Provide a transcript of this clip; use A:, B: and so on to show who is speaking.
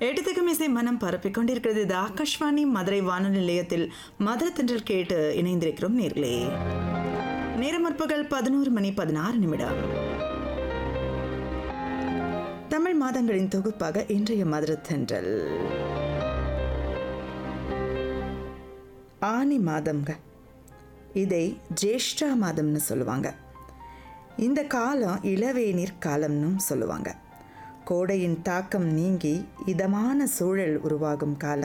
A: எட்டுத்துக்கும் இசை மனம் பரப்பிக் கொண்டிருக்கிறது இது ஆகாஷ்வாணி மதுரை வானொலி நிலையத்தில் மதுர தென்றல் கேட்டு இணைந்திருக்கிறோம் நேர்களே நேரம் முற்பகல் பதினோரு மணி பதினாறு நிமிடம் தமிழ் மாதங்களின் தொகுப்பாக இன்றைய மதுர தென்றல் ஆனி மாதம்ங்க இதை ஜேஷ்டா மாதம்னு சொல்லுவாங்க இந்த காலம் இளவேநீர் காலம்னும் சொல்லுவாங்க கோடையின் தாக்கம் நீங்கி இதமான சூழல் உருவாகும் காலம்